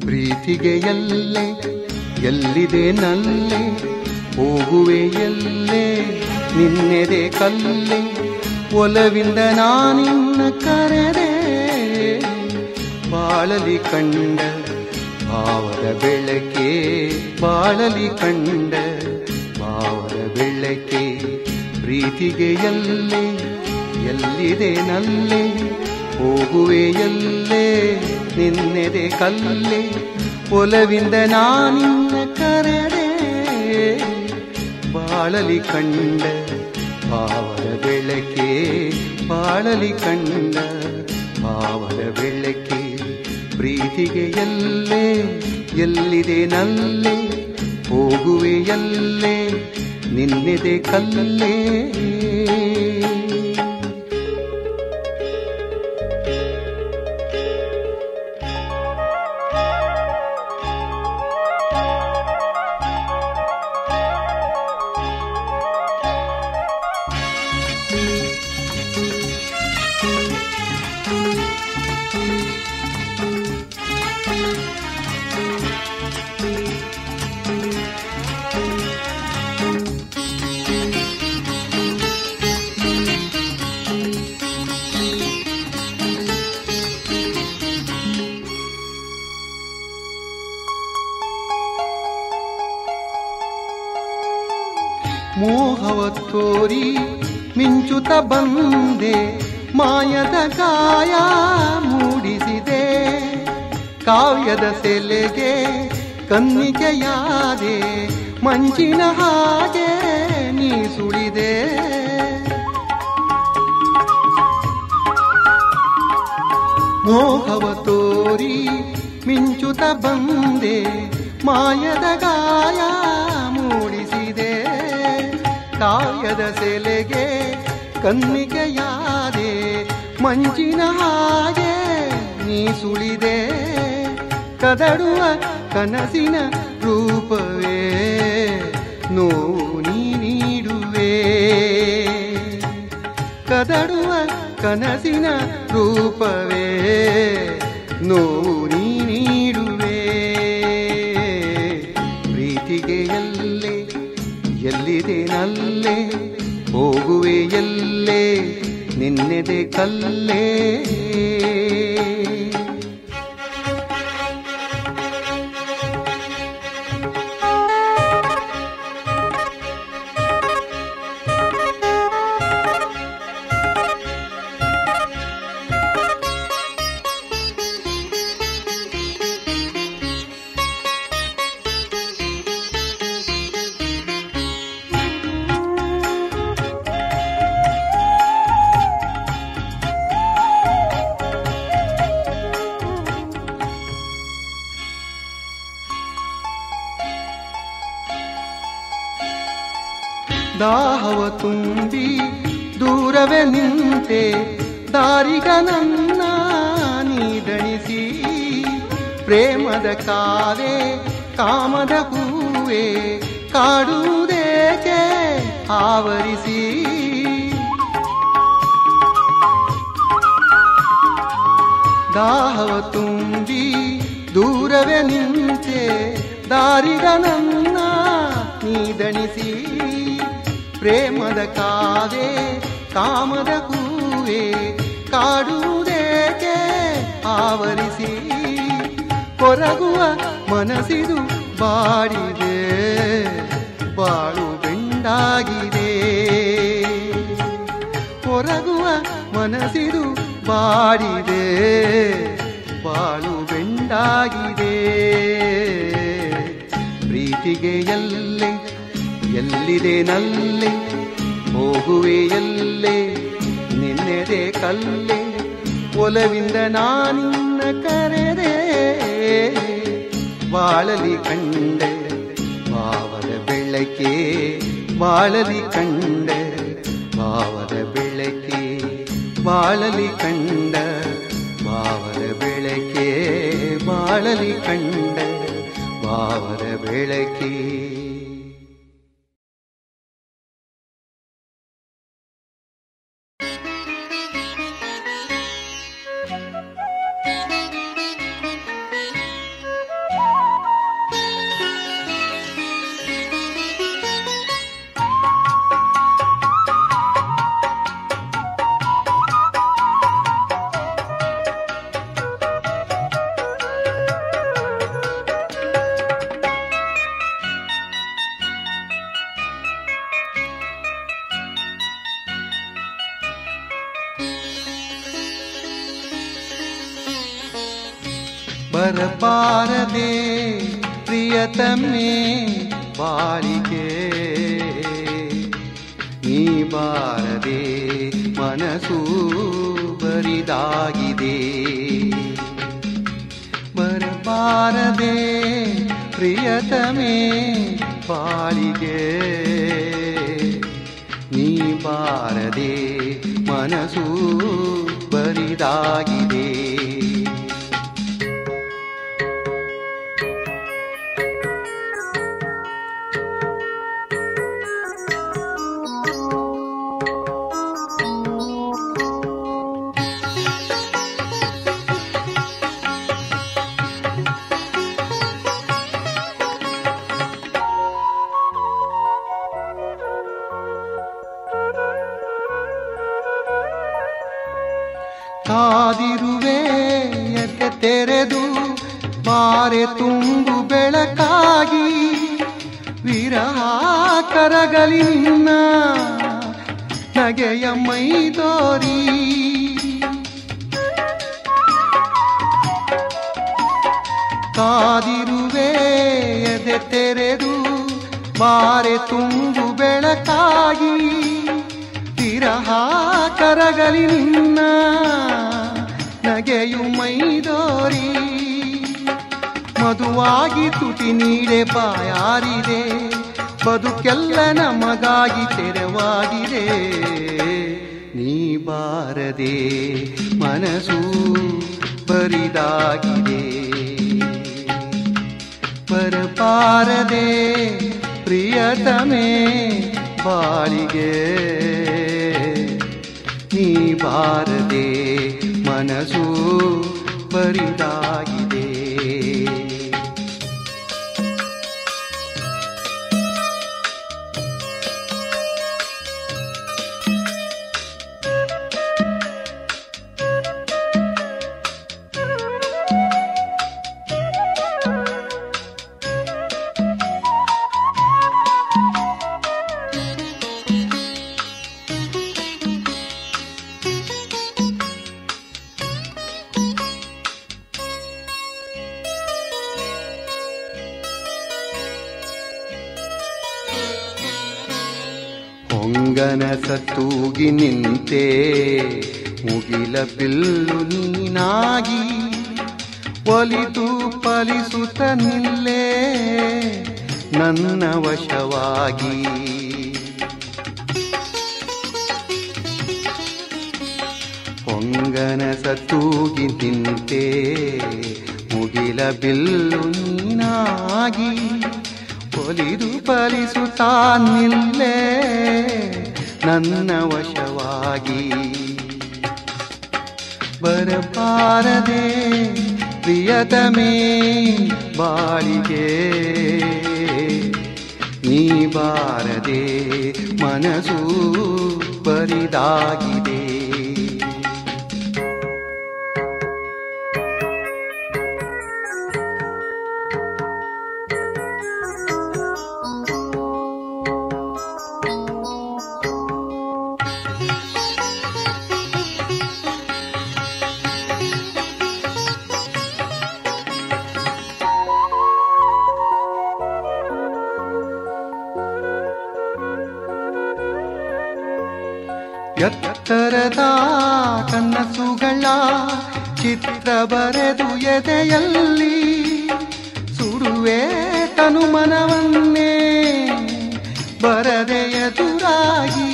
ಪ್ರೀತಿಗೆ ಎಲ್ಲೆ ಎಲ್ಲಿದೆ ನಲ್ಲೆ ಹೋಗುವೆ ಎಲ್ಲೆ ನಿನ್ನೆದೆ ಕಲ್ಲೆ ಒಲವಿಂದ ನಾನಿನ್ನ ಕರೆದೆ ಬಾಳಲಿ ಕಂಡ ಭಾವದ ಬೆಳಕೆ ಬಾಳಲಿ ಕಂಡ ಭಾವದ ಬೆಳಕೆ ಪ್ರೀತಿಗೆ ಎಲ್ಲೆ ಎಲ್ಲಿದೆ ನಲ್ಲೆ ಹೋಗುವೆ ಎಲ್ಲೆ ನಿನ್ನೆದೆ ಕಲ್ಲೆ ಒಲವಿಂದ ನಾನಿನ್ನ ಕರೆದೆ ಬಾಳಲಿ ಕಂಡ ಭಾವದ ಬೆಳಕೆ ಬಾಳಲಿ ಕಂಡ ಭಾವದ ಬೆಳಕೆ ಪ್ರೀತಿಗೆ ಎಲ್ಲೆ ಎಲ್ಲಿದೆ ನಲ್ಲೆ ಹೋಗುವೆ ಎಲ್ಲೆ ನಿನ್ನೆದೆ ಕಲ್ಲೇ ಮೋಹವ ತೋರಿ ಮಿಂಚುತ್ತ ಬಂದೆ ಮಾಯದ ಕಾಯ ಮೂಡಿಸಿದೆ ಕಾವ್ಯದ ಸೆಲೆಗೆ ಕನ್ನಿಕೆಯಾದೆ ಮಂಚಿನ ಹಾಗೆ ನೀ ಸುಳಿದೆ ಮೋಹವ ತೋರಿ ಮಿಂಚುತ್ತ ಬಂದೆ ಮಾಯದ ಗಾಯ ಮೂಡಿಸಿದೆ ಕಾಯದ ಸೆಲೆಗೆ ಕನ್ನಿಕೆಯಾದೆ ಮಂಚಿನ ಹಾಗೆ ನೀ ಸುಳಿದೆ ಕದಡುವ ಕನಸಿನ ರೂಪವೇ ನೋವು ನೀ ನೀಡುವೆ ಕದಡುವ ಕನಸಿನ ರೂಪವೇ ನೋವು ನೀ ನೀಡುವೆ ಪ್ರೀತಿಗೆ ಎಲ್ಲೆ ಎಲ್ಲಿದೆ ನಲ್ಲೆ ಹೋಗುವೆ ಎಲ್ಲೆ ನಿನ್ನೆದೆ ಕಲ್ಲೇ ದಾಹವ ತುಂಬಿ ದೂರವೇ ನಿಂತೆ ದಾರಿಗ ನನ್ನ ನೀದಣಿಸಿ ಪ್ರೇಮದ ಕಾವೆ ಕಾಮದ ಹೂವೆ ಕಾಡುವುದೇಕೆ ಆವರಿಸಿ ದಾಹವ ತುಂಬಿ ದೂರವೇ ನಿಂತೆ ದಾರಿಗ ನನ್ನ ನೀದಣಿಸಿ ಪ್ರೇಮದ ಕಾದೆ ಕಾಮದ ಹೂವೆ ಕಾಡುವುದೇಕೆ ಆವರಿಸಿ ಕೊರಗುವ ಮನಸ್ಸಿದು ಬಾಡಿದೆ ಬಾಳು ಬೆಂಡಾಗಿದೆ ಕೊರಗುವ ಮನಸ್ಸಿದು ಬಾಡಿದೆ ಬಾಳು ಬೆಂಡಾಗಿದೆ ಪ್ರೀತಿಗೆ ಎಲ್ಲೆ ಎಲ್ಲಿದೆ ನಲ್ಲೆ ಹೋಗುವೆ ಎಲ್ಲೆ ನಿನ್ನೆದೆ ಕಲ್ಲೆ ಒಲವಿಂದ ನಾನಿನ್ನ ಕರೆದೆ ಬಾಳಲಿ ಕಂಡೆ ಭಾವದ ಬೆಳಕೆ ಬಾಳಲಿ ಕಂಡೆ ಭಾವದ ಬೆಳಕೆ ಬಾಳಲಿ ಕಂಡ ಭಾವದ ಬೆಳಕೆ ಬಾಳಲಿ ಕಂಡ ಭಾವದ ಬೆಳಕೆ ಬರಬಾರದೆ ಪ್ರಿಯತಮೆ ಬಾಳಿಗೆ ನೀ ಬಾರದೆ ಮನಸ್ಸು ಬರಿದಾಗಿದೆ ಬರಬಾರದೆ ಪ್ರಿಯತಮೆ ಬಾಳಿಗೆ ನೀ ಬಾರದೆ ಮನಸ್ಸು ಬರಿದಾಗಿದೆ ಕಾದಿರುವೆ ಎದೆ ತೆರೆದು ಬಾರೆ ತುಂಬು ಬೆಳಕಾಗಿ ವಿರಹ ಕರಗಲಿ ನಿನ್ನ ನಗೆಯ ಮೈದೋರಿ ಕಾದಿರುವೆ ಎದೆ ತೆರೆದು ಬಾರೆ ತುಂಬು ಬೆಳಕಾಗಿ ವಿರಹ ಕರಗಲಿ ನಿನ್ನ ನಗೆಯು ಮೈದೋರಿ ಮಧುವಾಗಿ ತುಟಿ ನೀಡೆ ಬಾಯಾರಿದೆ ಬದುಕೆಲ್ಲ ನಮಗಾಗಿ ತೆರವಾಗಿದೆ ನೀ ಬಾರದೆ ಮನಸ್ಸು ಬರಿದಾಗಿದೆ ಬರಬಾರದೆ ಪ್ರಿಯತಮೆ ಬಾಳಿಗೆ ನೀ ಬಾರದೆ ಮನಸ್ಸು ಬರಿದಾಗಿದೆ ಹೊಂಗನ ಸತ್ತೂಗಿ ನಿಂತೆ ಮುಗಿಲ ಬಿಲ್ಲು ನೀನಾಗಿ ಒಲಿದು ಫಲಿಸುತ್ತ ನಿಲ್ಲೇ ನನ್ನ ವಶವಾಗಿ ಹೊಂಗನ ಸತ್ತೂಗಿ ನಿಂತೆ ಮುಗಿಲ ಬಿಲ್ಲು ನೀನಾಗಿ ಒಲಿದು ಫಲಿಸುತ್ತಾ ನಿಲ್ಲೇ ನನ್ನ ವಶವಾಗಿ ಬರಬಾರದೆ ಪ್ರಿಯತಮೇ ಬಾಳಿಗೆ ನೀ ಬಾರದೆ ಮನಸ್ಸು ಬರಿದಾಗಿದೆ ಎತ್ತರದ ಕನಸುಗಳ ಚಿತ್ರ ಬರೆದು ಎದೆಯಲ್ಲಿ ಸುಡುವೆ ತನು ಮನವನ್ನೇ ಬರದೆ ಎದುರಾಗಿ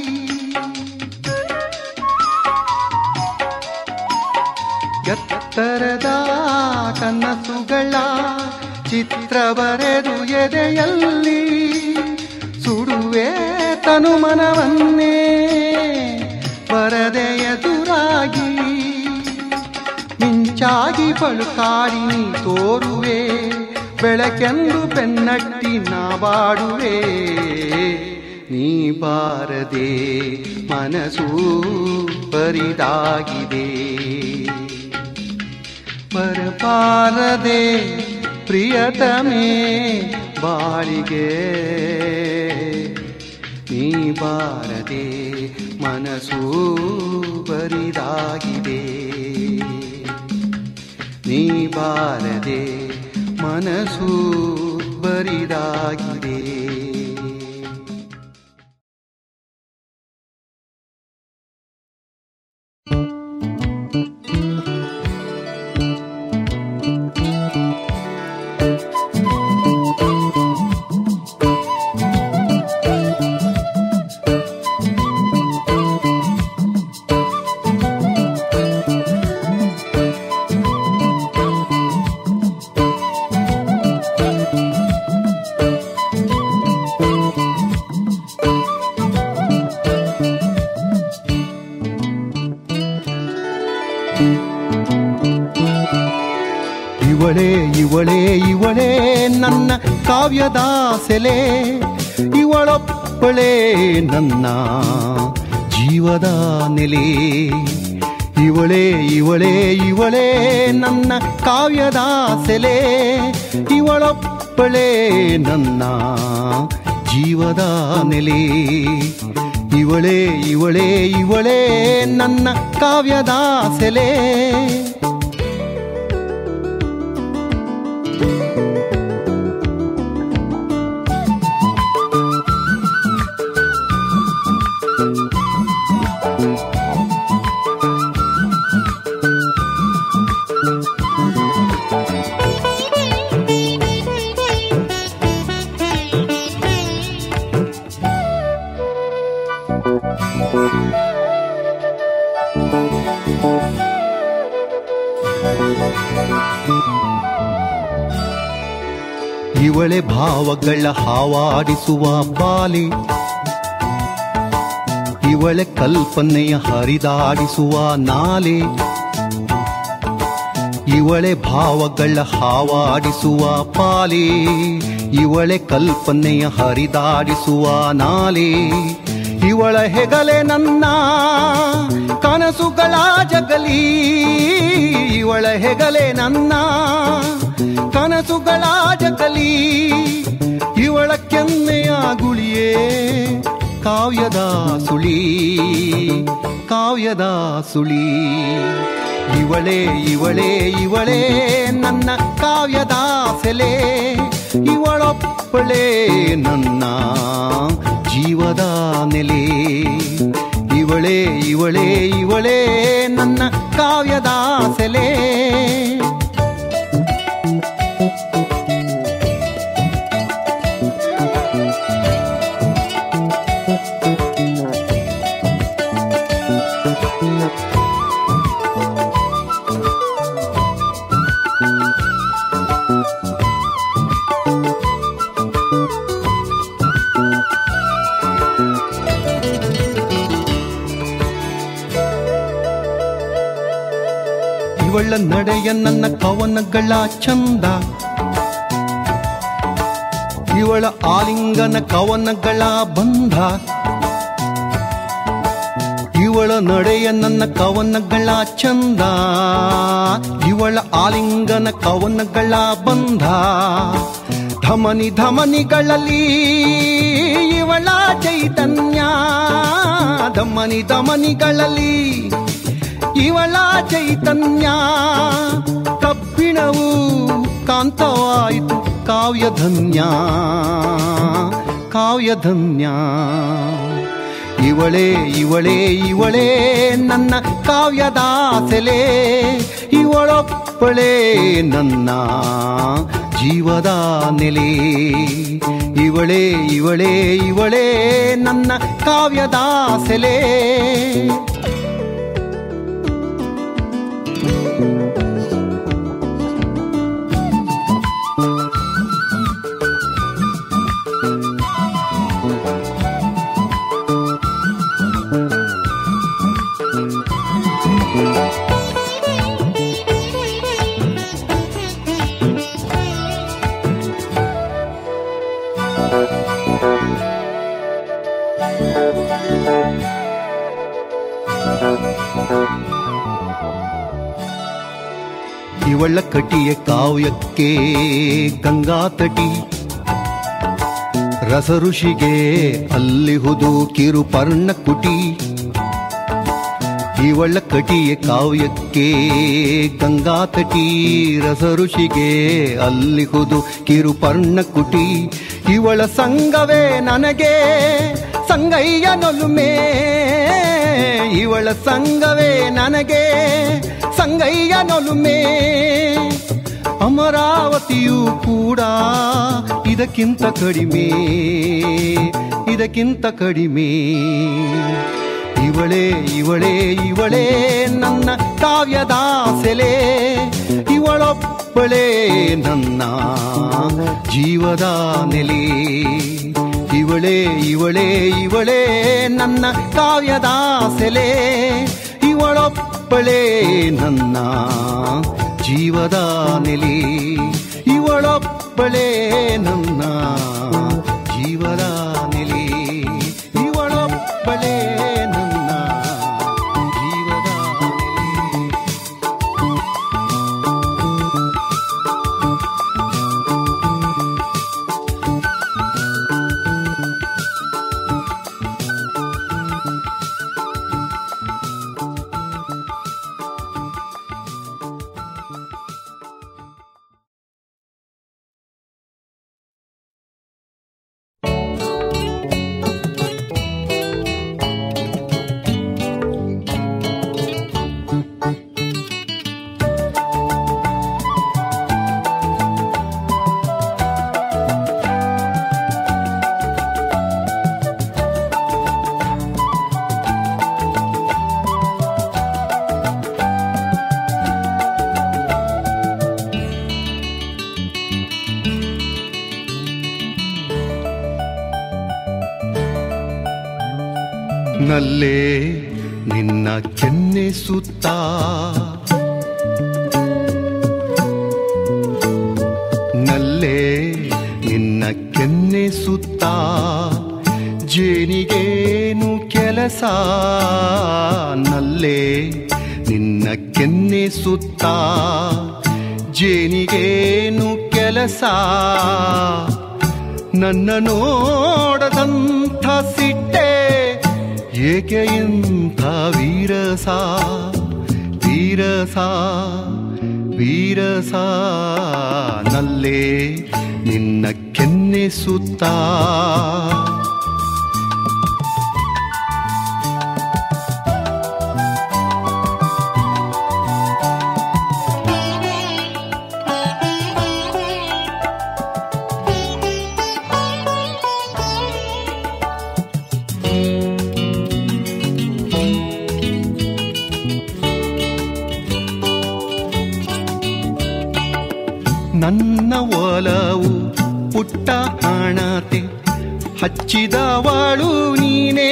ಎತ್ತರದ ಕನಸುಗಳ ಚಿತ್ರ ಬರೆದು ಎದೆಯಲ್ಲಿ ಸುಡುವೆ ತನು ಮನವನ್ನೇ ಬರದೆ ಎದುರಾಗಿ ಮಿಂಚಾಗಿ ಪಳುಕಾಡಿ ನೀ ತೋರುವೆ ಬೆಳಕೆಂದು ಬೆನ್ನಟ್ಟಿ ನಾ ಬಾಡುವೆ ನೀ ಬಾರದೆ ಮನಸ್ಸು ಬರಿದಾಗಿದೆ ಬರಬಾರದೆ ಪ್ರಿಯತಮೇ ಬಾಳಿಗೆ ನೀ ಬಾರದೆ ಮನಸ್ಸು ಬರಿದಾಗಿದೆ ನೀ ಬಾರದೆ ಮನಸ್ಸು ಬರಿದಾಗಿದೆ ಇವಳೇ ಇವಳೇ ಇವಳೇ ನನ್ನ ಕಾವ್ಯದ ಸೆಲೆ ಇವಳೊಬ್ಬಳೇ ನನ್ನ ಜೀವದ ನೆಲೆ ಇವಳೇ ಇವಳೇ ಇವಳೇ ನನ್ನ ಕಾವ್ಯದ ಸೆಲೆ ಇವಳೊಬ್ಬಳೇ ನನ್ನ ಜೀವದ ನೆಲೆ ಇವಳೇ ಇವಳೇ ಇವಳೇ ನನ್ನ ಕಾವ್ಯದ ಸೆಲೆ ಇವಳೆ ಭಾವಗಳ ಹಾವಾಡಿಸುವ ಬಾಲೆ ಇವಳೆ ಕಲ್ಪನೆಯ ಹರಿದಾಡಿಸುವ ನಾಲೆ ಇವಳೆ ಭಾವಗಳ ಹಾವಾಡಿಸುವ ಪಾಲೆ ಇವಳೆ ಕಲ್ಪನೆಯ ಹರಿದಾಡಿಸುವ ನಾಲೆ ಇವಳ ಹೆಗಲೆ ನನ್ನ ಕನಸುಗಳ ಜಗಲಿ ಇವಳ ಹೆಗಲೆ ನನ್ನ ಕನಸುಗಳ ಜಗಲಿ ಇವಳ ಕೆನ್ನೆಯ ಗುಳಿಯೇ ಕಾವ್ಯದ ಸುಳಿ ಕಾವ್ಯದ ಸುಳಿ ಇವಳೇ ಇವಳೇ ಇವಳೇ ನನ್ನ ಕಾವ್ಯದ ಸೆಲೆ ಇವಳೊಬ್ಬಳೇ ನನ್ನ ಜೀವದ ನೆಲೆ ಇವಳೇ ಇವಳೇ ಇವಳೇ ನನ್ನ ಕಾವ್ಯದ ಸೆಲೆ ಇವಳ ನಡೆಯ ನನ್ನ ಕವನಗಳ ಚಂದ ಇವಳ ಆಲಿಂಗನ ಕವನಗಳ ಬಂಧ ಇವಳ ನಡೆಯ ನನ್ನ ಕವನಗಳ ಚಂದ ಇವಳ ಆಲಿಂಗನ ಕವನಗಳ ಬಂಧ ಧಮನಿ ಧಮನಿಗಳಲ್ಲಿ ಇವಳ ಚೈತನ್ಯ ಧಮನಿ ಧಮನಿಗಳಲ್ಲಿ ಇವಳ ಚೈತನ್ಯ ಕಬ್ಬಿಣವು ಕಾಂತವಾಯಿತು ಕಾವ್ಯಧನ್ಯ ಕಾವ್ಯಧನ್ಯ ಇವಳೇ ಇವಳೇ ಇವಳೇ ನನ್ನ ಕಾವ್ಯದ ಸೆಲೆ ಇವಳೊಬ್ಬಳೇ ನನ್ನ ಜೀವದ ನೆಲೆ ಇವಳೇ ಇವಳೇ ಇವಳೇ ನನ್ನ ಕಾವ್ಯದ ಸೆಲೆ ಇವಳ ಕಟಿಯ ಕಾವ್ಯಕ್ಕೆ ಗಂಗಾ ತಟಿ ರಸ ಋಷಿಗೆ ಅಲ್ಲಿಹುದು ಕಿರು ಪರ್ಣ ಕುಟಿ ಇವಳ ಕಟಿಯ ಕಾವ್ಯಕ್ಕೆ ಗಂಗಾ ತಟಿ ರಸ ಋಷಿಗೆ ಅಲ್ಲಿಹುದು ಕಿರುಪರ್ಣ ಕುಟಿ ಇವಳ ಸಂಗವೇ ನನಗೆ ಸಂಗಯ್ಯ ನೊಲುಮೆ ಇವಳ ಸಂಗವೇ ನನಗೆ ಸಂಗಯ್ಯ ನೊಲುಮೆ ಅಮರಾವತಿಯೂ ಕೂಡ ಇದಕ್ಕಿಂತ ಕಡಿಮೆ ಇದಕ್ಕಿಂತ ಕಡಿಮೆ ಇವಳೇ ಇವಳೇ ಇವಳೇ ನನ್ನ ಕಾವ್ಯದ ಸೆಲೆ ಇವಳೊಬ್ಬಳೇ ನನ್ನ ಜೀವದ ನೆಲೆ ಇವಳೇ ಇವಳೇ ಇವಳೇ ನನ್ನ ಕಾವ್ಯದ ಸೆಲೆ ಇವಳೊಬ್ಬಳೇ ನನ್ನ ಜೀವದ ನೆಲೆ ಇವಳೊಬ್ಬಳೇ ನನ್ನ ಜೀವದ ನೆಲೆ ಇವಳೊಬ್ಬಳೇ ನನ್ನ ಜೀವದ ನೆಲೆ ನಲ್ಲೇ ನಿನ್ನ ಕೆನ್ನೆ ಸುತ್ತ ನಲ್ಲೇ ನಿನ್ನ ಕೆನ್ನೆ ಸುತ್ತ ಜೇನಿಗೇನು ಕೆಲಸ ನಲ್ಲೇ ನಿನ್ನ ಕೆನ್ನೆ ಸುತ್ತ ಜೇನಿಗೇನು ಕೆಲಸ ನನ್ನ ನೋಡದಂಥ ಸಿಟ್ಟೆ ಏಕೆ ಇಂಥ ವೀರಸ ವೀರಸ ವೀರಸ ನಲ್ಲೇ ನಿನ್ನ ಕೆನ್ನೆ ಸುತ್ತ ನನ್ನ ಒಲವು ಪುಟ್ಟ ಹಣತೆ ಹಚ್ಚಿದವಳು ನೀನೇ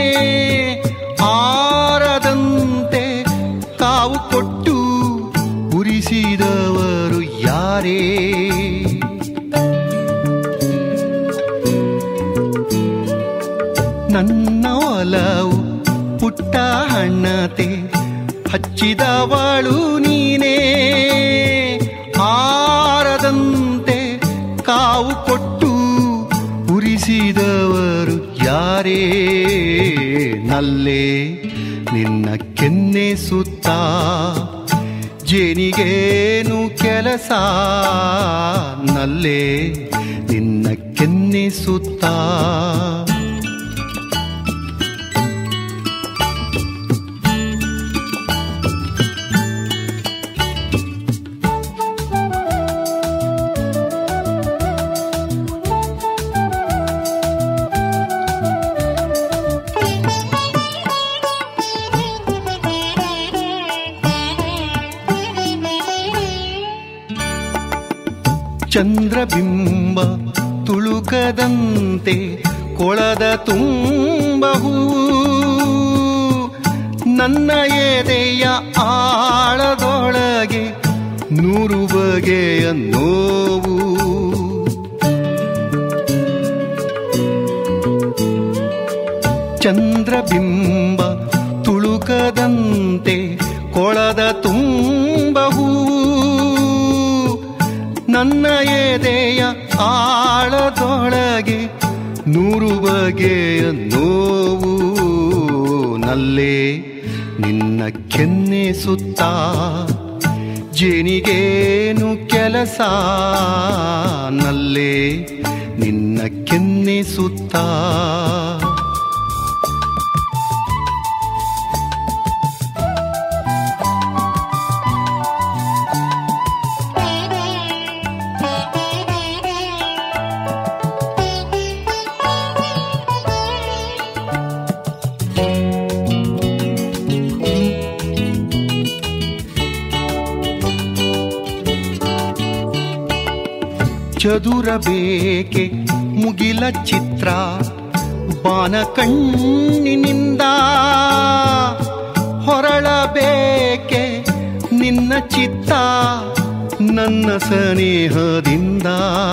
ಆರದಂತೆ ಕಾವು ಕೊಟ್ಟು ಉರಿಸಿದವರು ಯಾರೇ ನನ್ನ ಒಲವು ಪುಟ್ಟ ಹಣ್ಣತೆ ಹಚ್ಚಿದವಳು ನೀನೇ ಆರದಂತೆ ಕಾವು ಕೊಟ್ಟು ಉರಿಸಿದವರು ಯಾರೇ ನಲ್ಲೇ ನಿನ್ನ ಕೆನ್ನೆ ಸುತ್ತ ಜೇನಿಗೇನು ಕೆಲಸ ನಲ್ಲೇ ನಿನ್ನ ಕೆನ್ನೆ ಸುತ್ತ ಚಂದ್ರಬಿಂಬ ತುಳುಕದಂತೆ ಕೊಳದ ತುಂಬಹೂ ನನ್ನ ಎದೆಯ ಆಳದೊಳಗೆ ನೂರು ಬಗೆಯ ನೋವು ಚಂದ್ರಬಿಂಬ ತುಳುಕದಂತೆ ಕೊಳದ ತುಂಬಹೂ ನನ್ನ ಎದೆಯ ಆಳದೊಳಗೆ ನೂರು ಬಗೆಯ ನೋವು ನಲ್ಲೇ ನಿನ್ನ ನಿನ್ನ ಕೆನ್ನೆ ಸುತ್ತ ಜೇನಿಗೇನು ಕೆಲಸ ನಲ್ಲೇ ನಿನ್ನ ಕೆನ್ನೆ ಸುತ್ತ ಚದುರ ಬೇಕೆ ಮುಗಿಲ ಚಿತ್ರ ಬಾನ ಕಣ್ಣಿನಿಂದ ಹೊರಳಬೇಕೆ ನಿನ್ನ ಚಿತ್ತ ನನ್ನ ಸನೇಹದಿಂದ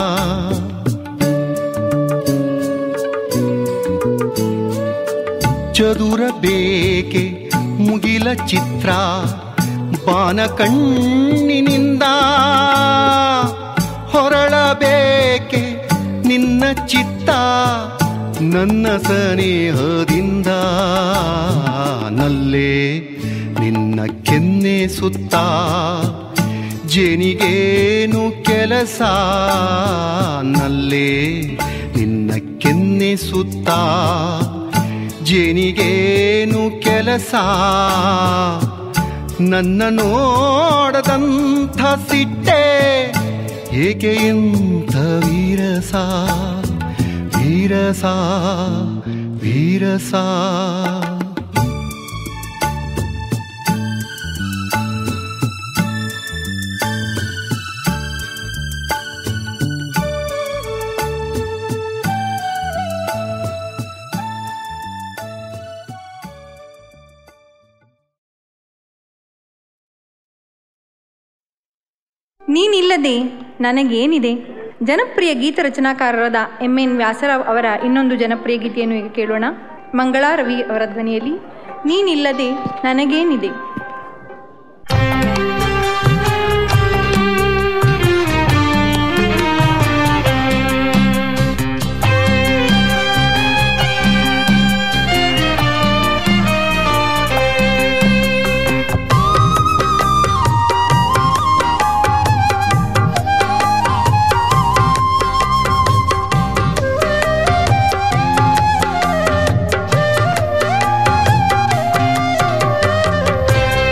ಚದುರ ಬೇಕೆ ಮುಗಿಲ ಚಿತ್ರ ಬಾನ ಕಣ್ಣಿನಿಂದ ಹೊರಳಬೇಕೆ ನಿನ್ನ ಚಿತ್ತ ನನ್ನ ಸನೇಹದಿಂದ ನಲ್ಲೇ ನಿನ್ನ ಕೆನ್ನೆ ಸುತ್ತ ಜೇನಿಗೇನು ಕೆಲಸ ನಲ್ಲೇ ನಿನ್ನ ಕೆನ್ನೆ ಸುತ್ತ ಜೇನಿಗೇನು ಕೆಲಸ ನನ್ನ ನೋಡದಂಥ ಸಿಟ್ಟೆ ಏಕೆ ಇಂಥ ವೀರಸ ವೀರಸ ವೀರಸ ನೀನಿಲ್ಲದೆ ನನಗೇನಿದೆ ಜನಪ್ರಿಯ ಗೀತ ರಚನಾಕಾರರಾದ ಎಂ ಎನ್ ವ್ಯಾಸರಾವ್ ಅವರ ಇನ್ನೊಂದು ಜನಪ್ರಿಯ ಗೀತೆಯನ್ನು ಈಗ ಕೇಳೋಣ ಮಂಗಳಾ ರವಿ ಅವರ ಧ್ವನಿಯಲ್ಲಿ ನೀನಿಲ್ಲದೆ ನನಗೇನಿದೆ ಿ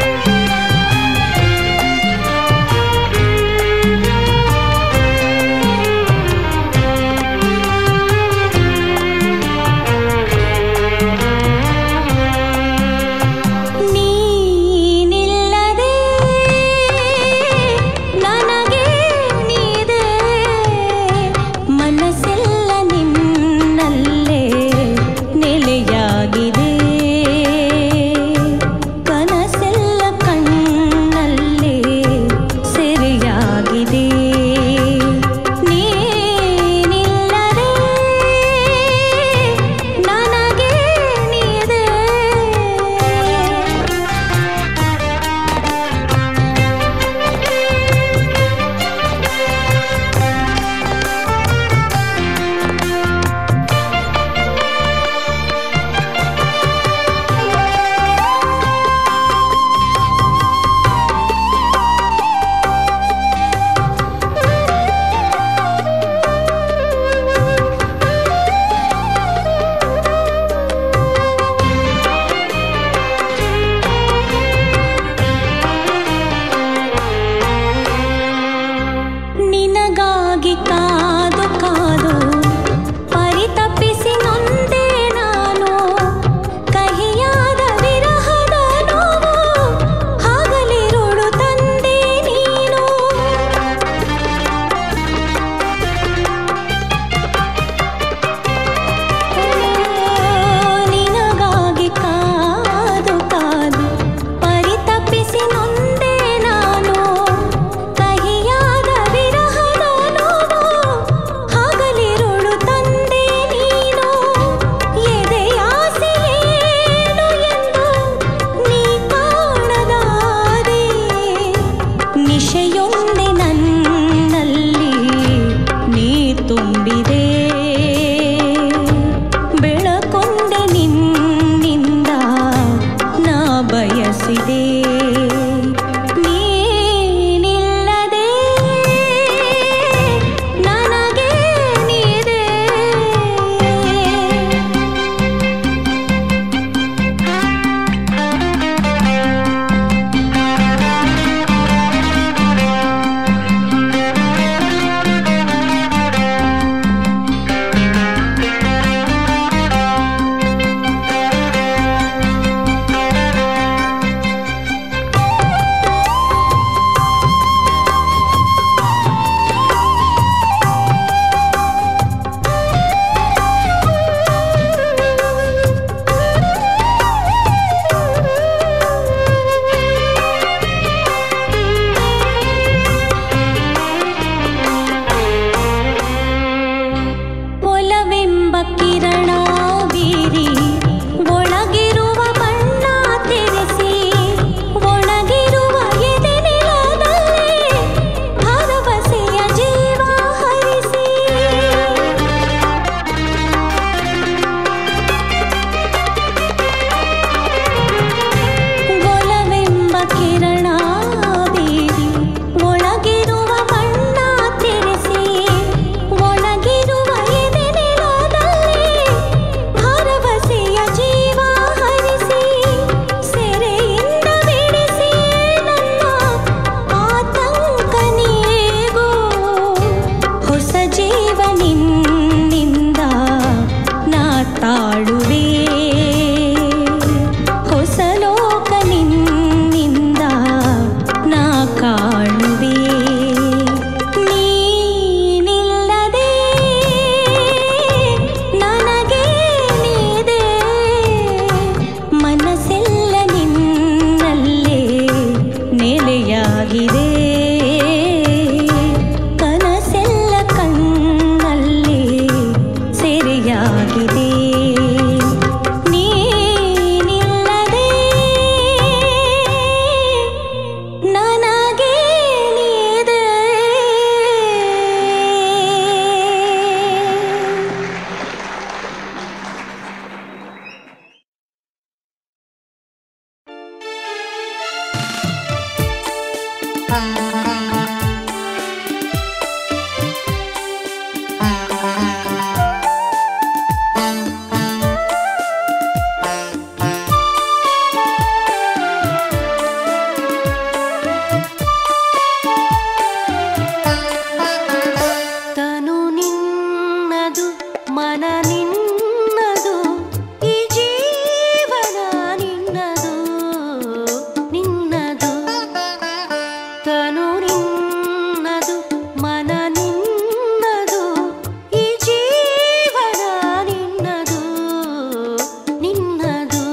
ನಿನ್ನದು ಮನ ನಿನ್ನದು ಈ ಜೀವನ ನಿನ್ನದು ನಿನ್ನದು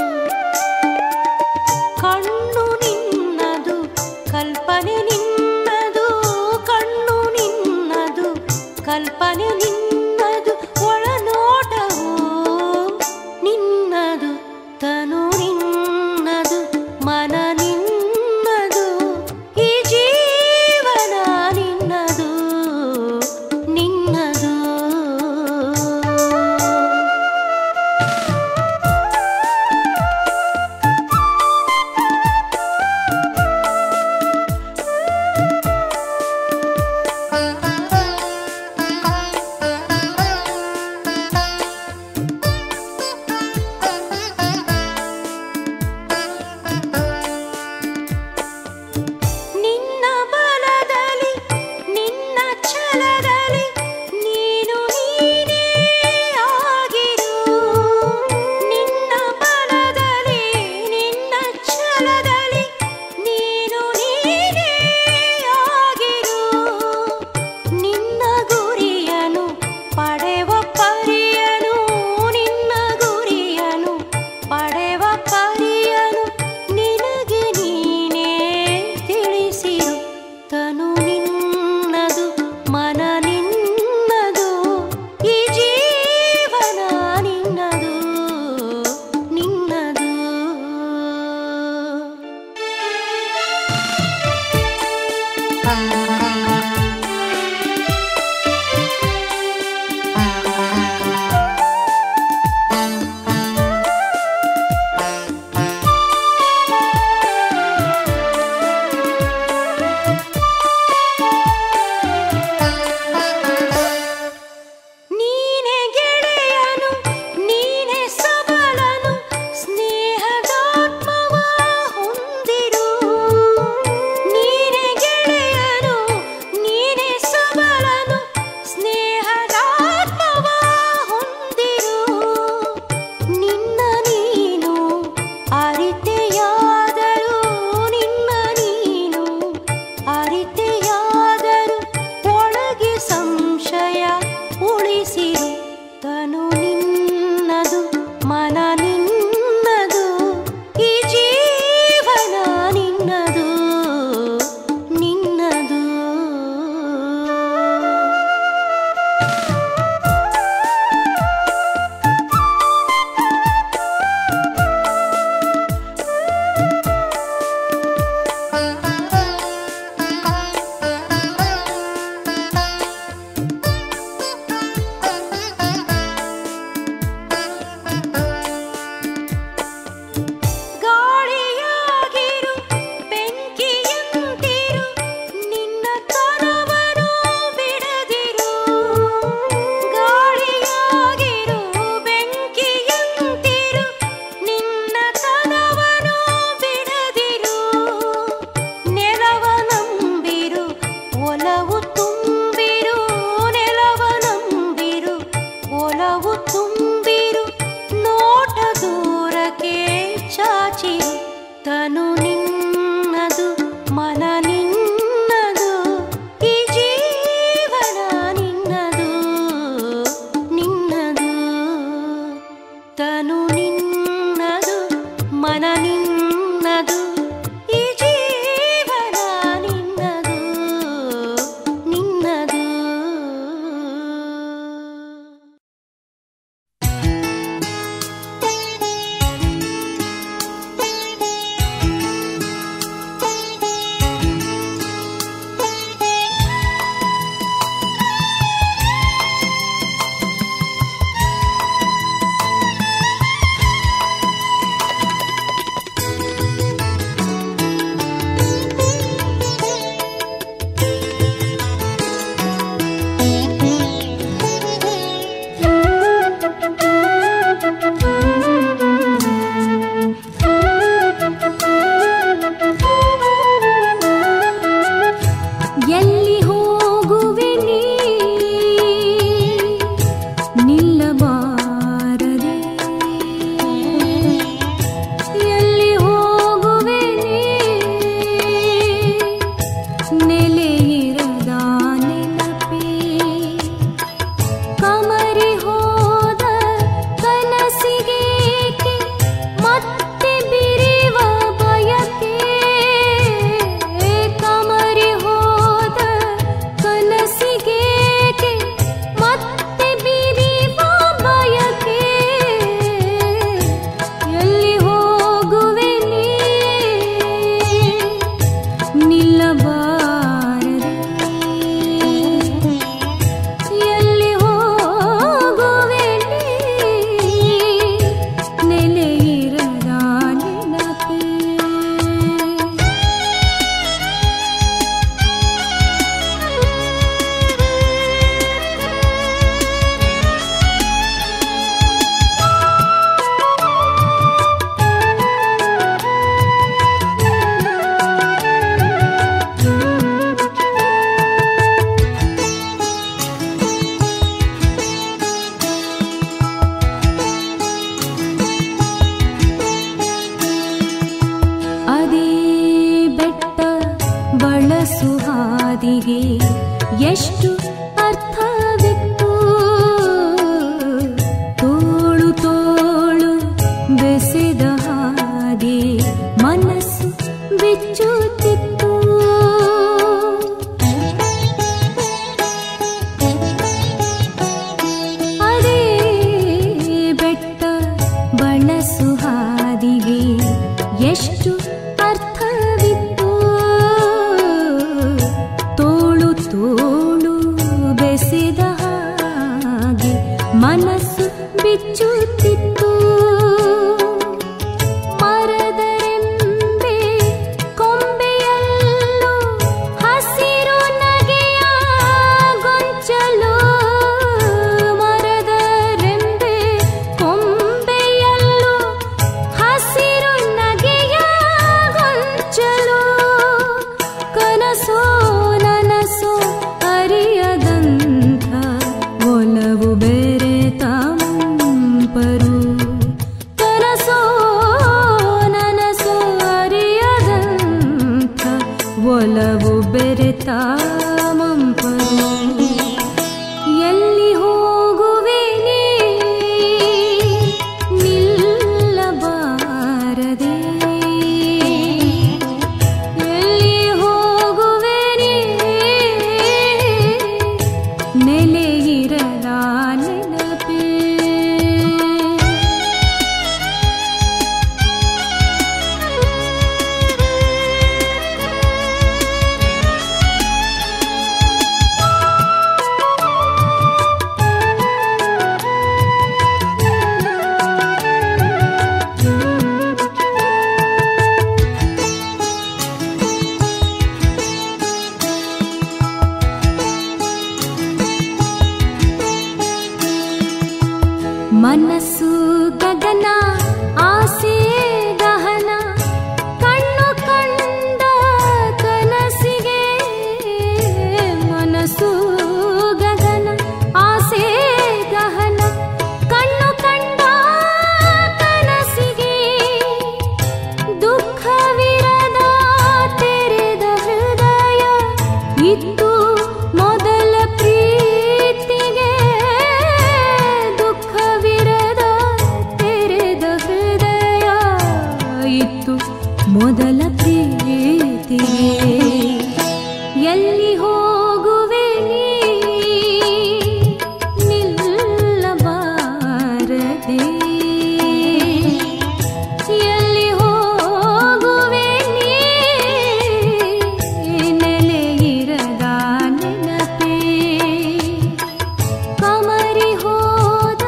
ಕಣ್ಣು ನಿನ್ನದು ಕಲ್ಪನೆ ನಿನ್ನದು ಕಣ್ಣು ನಿನ್ನದು ಕಲ್ಪನೆ ನಿನ್ನದು ಒಳನೋಟವು ನಿನ್ನದು ತನು ನಿನ್ನದು ಮನ ನಿನ್ನದು ಈ ಜೀವನ ನೆಲೆಯಿರದ ನೆನಪೇ ಕಮರಿ ಹೋದ ಕನಸಿಗೇಕೆ ಮತ್ತೆ ಬಿರಿವ ಬಯಕೆ ಕಮರಿ ಹೋದ ಕನಸಿಗೇಕೆ ಮತ್ತೆ ಬಿರಿವ ಬಯಕೆ ಎಲ್ಲಿ ಹೋಗುವೆ ನೀ ನಿಲ್ಲಬಾರದೆ ಎಲ್ಲಿ ಹೋಗುವೆ ನೀ ನೆಲೆಯಿರದ ನೆನಪೇ ಅದೇ ಬೆಟ್ಟ ಬಳಸು ಹಾದಿಗೆ ಎಷ್ಟು ಅರ್ಥವಿತ್ತು ತೋಳು ತೋಳು ಬೆಸೆದ ಹಾಗೆ ಮನಸ್ಸು ಬಿಚ್ಚುತ್ತಿತ್ತು ಅದೇ ಬೆಟ್ಟ ಬಳಸು ಹಾದಿಗೆ ಎಷ್ಟು ಅರ್ಥವಿತ್ತು ತೋಳು ತೋಳು ಬೆಸೆದ ಹಾಗೆ ಮನಸ್ಸು ಬಿಚ್ಚುತ್ತಿತ್ತು ಮರದರೆಂಬೆ ಕೊಂಬೆಯಲ್ಲೂ ಹಸಿರು ನಗೆಯ ಗೊಂಚಲು ಮರದರೆಂಬೆ ಕೊಂಬೆಯಲ್ಲೂ ಹಸಿರು ನಗೆಯ ಗೊಂಚಲು ಕನಸೋ ನನಸೋ ಅರಿಯದಂಥ ಒಲವು ಬೆರೆತ ಮುಂಪರು ಕನಸೋ ನನಸೋ ಅರಿಯದಂಥ ಒಲವು ಬೆರೆತ ಮಂಪರು ಎಲ್ಲಿ ಹೋಗುವೆ ನೀ ನಿಲ್ಲಬಾರದೆ ಎಲ್ಲಿ ಹೋಗುವೆ ನೀ ನೆಲೆಯಿರಲ ನೆನಪೇ ಮನಸ್ಸು ಗಗನ ಆಸೆ ಗಹನ ಕಣ್ಣು ಕಂಡ ಕನಸಿಗೆ ಮನಸ್ಸು ಗಗನ ಆಸೆ ಗಹನ ಕಣ್ಣು ಕಂಡ ಕನಸಿಗೆ ದುಃಖವಿರದ ತೆರೆದ ಹೃದಯ ಇತ್ತು ಮೊದಲ ಪ್ರೀತಿಗೆ ದುಃಖವಿರದ ತೆರೆದ ಹೃದಯ ಇತ್ತು ಮೊದಲ ಪ್ರೀತಿಗೆ ಎಲ್ಲಿ ಹೋಗುವೆ ನೀ ನಿಲ್ಲಬಾರದೆ ಎಲ್ಲಿ ಹೋಗುವೆ ನೀ ನೆಲೆಯಿರದ ನೆನಪೇ ಕಮರಿ ಹೋದ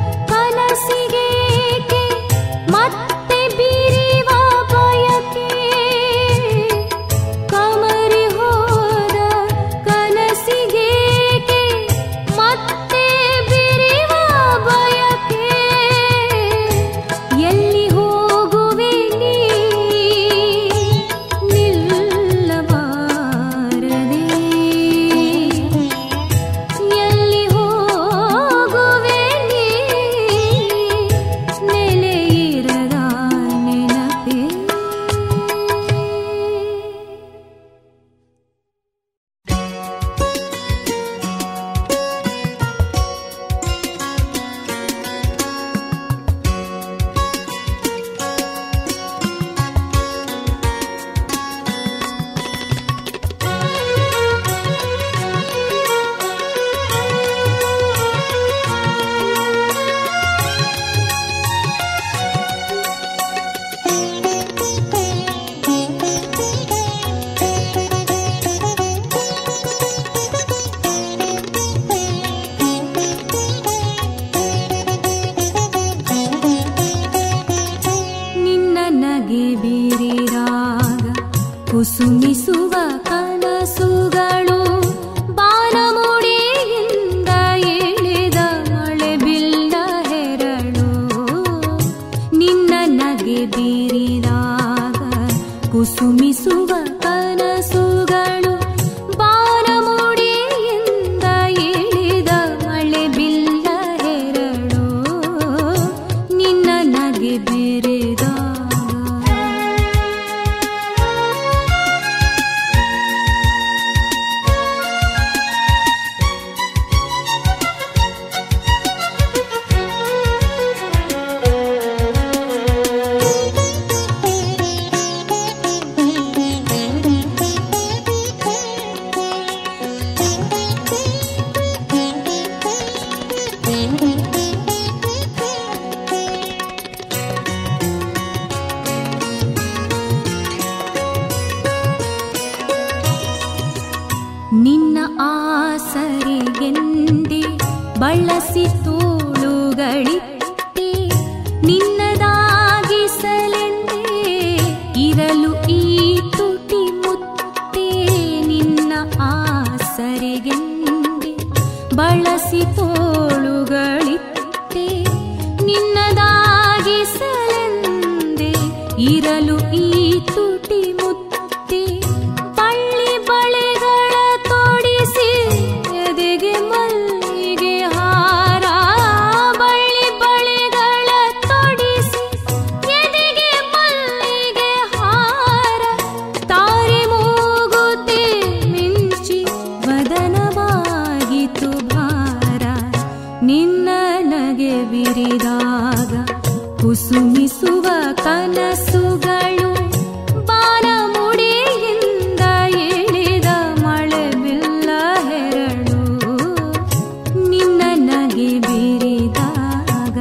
ಕನಸಿಗೇಕೆ ಮತ್ತೆ ಬೀರಿವ ಬಯಕೆ ಕಮರಿ ಹೋದ ಕನಸಿಗೆ ಆಸರಿಗೆಂದೆ ಬಳಸಿ ತೋಳುಗಳಿತ್ತೆ ನಿನ್ನದಾಗಿಸಲೆಂದೇ ಇರಲು ಈ ತುಟಿ ಮುತ್ತೆ ನಿನ್ನ ಆಸರಿಗೆಂದೆ ಬಳಸಿ ತೋಳುಗಳಿತ್ತೆ ನಿನ್ನದಾಗಿಸಲೆಂದೆ ಇರಲು ಈ ತುಟಿ ಮುತ್ತೆ ಬಳ್ಳಿ ಬಳೆಗಳ ತೊಡಿಸಿ ಎದೆಗೆ ಮಲ್ಲಿಗೆ ಹಾರ ಬಳ್ಳಿ ಬಳೆಗಳ ತೊಡಿಸಿ ಎದೆಗೆ ಮಲ್ಲಿಗೆ ಹಾರ ತಾರೆ ಮೂಗುತಿ ಮಿಂಚಿ ವದನವಾಗಿತು ಭಾರ ನಿನ್ನ ನಗೆ ಬಿರಿದಾಗ ಕುಸುಮಿಸುವ ಕನಸುಗಳು ಬಾನ ಮುಡಿಯಿಂದ ಇಳಿದ ಮಳೆ ಬಿಲ್ಲ ಹೆರಳು ನಿನ್ನ ನಗೆ ಬಿರಿದಾಗ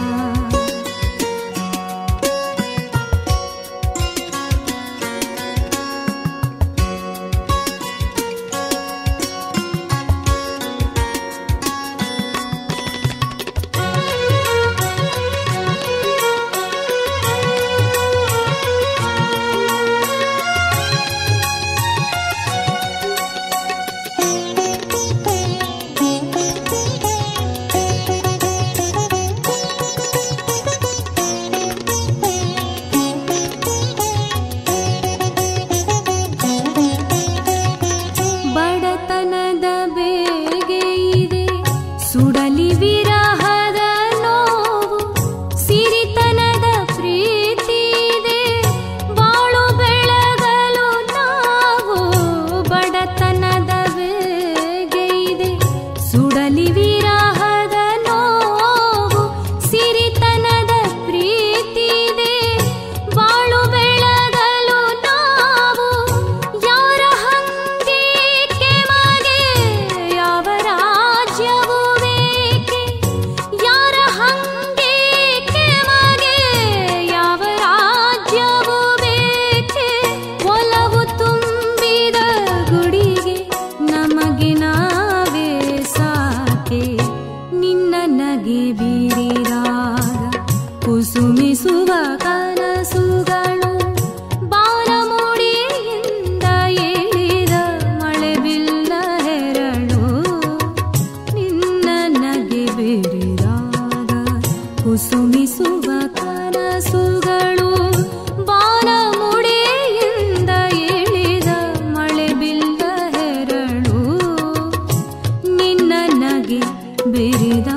ಬಡತನದ ಬೇಗೆ ಇದೆ ಸುಡಲಿ ವಿರಹದ ನೋವು ಸಿರಿತನದ ಪ್ರೀತಿ ಇದೆ ಬಾಳು ಬೆಳಗಲು ನಾವು ಬಡತನದ ಬೇಗೆ ಇದೆ ಸುಡಲಿ ವಿರಹದ ನೋವು ಸಿರಿತನದ ಪ್ರೀತಿ ಇದೆ ಬಾಳು ಬೆಳಗಲು ನಾವು ಯಾರ ಹಂಗೇಕೆ ಮಗೆ ಯಾವ ರಾಜ್ಯವು ಬೇಕೆ ಯಾರ ಹಂಗೇಕೆ ಮಗೆ ಯಾವ ರಾಜ್ಯವು ಬೇಕೆ ಒಲವು ತುಂಬಿದ ಗುಡಿಗೆ ನಮಗೆ ನಾವೇ ಸಾಕೆ ನಿನ್ನ ನಗೆ ಬೀರಿದಾಗ ಕುಸುಮಿಸುವ ಕನಸುಗಳು ಬಾನ ಮೂಡಿಯಿಂದ ಏಳಿದ ಮಳೆ ಬಿಲ್ಲ ಹೆರಳು ನಿನ್ನ ನಗೆ ಬೀರಿದಾಗ ಕುಸುಮಿಸುವ ಕನಸುಗಳು ಬಾನ ಮುಡಿಯಿಂದ ಏಳಿದ ಮಳೆ ಬಿಲ್ಲ ಹೆರಳು ನಿನ್ನ ನಗೆ ಬಿರಿದಾಗ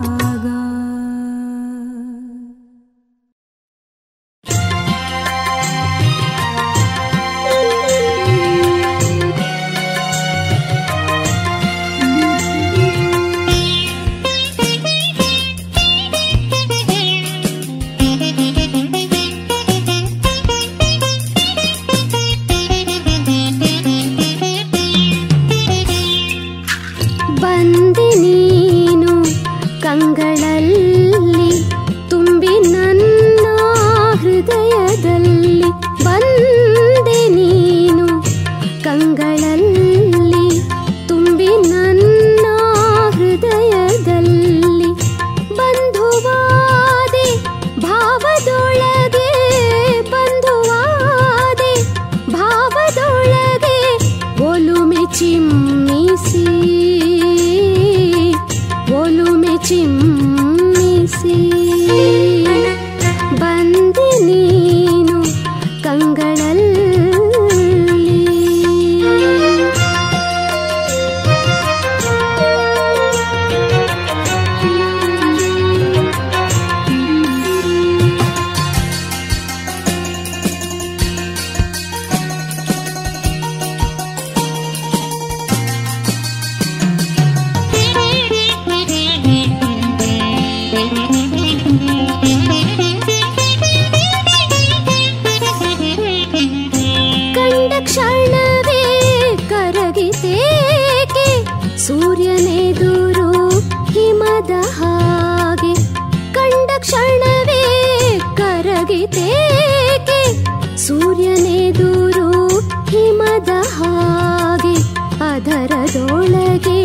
ಬಂದೆ ನೀನು ಕಂಗಳಲ್ಲಿ ತುಂಬಿ ನನ್ನ ಹೃದಯದಲ್ಲಿ ಬಂದೆ ನೀನು ಕಂಗಳಲ್ಲಿ ತುಂಬಿ ನನ್ನ ಹೃದಯದಲ್ಲಿ ಬಂಧುವಾದೆ ಭಾವದೊಳಗೆ ಬಂಧುವಾದೆ ಭಾವದೊಳಗೆ ಒಲುಮೆ ಚಿಮ್ಮಿಸಿ ಒಲುಮೆ ಚಿಮ್ಮಿಸಿ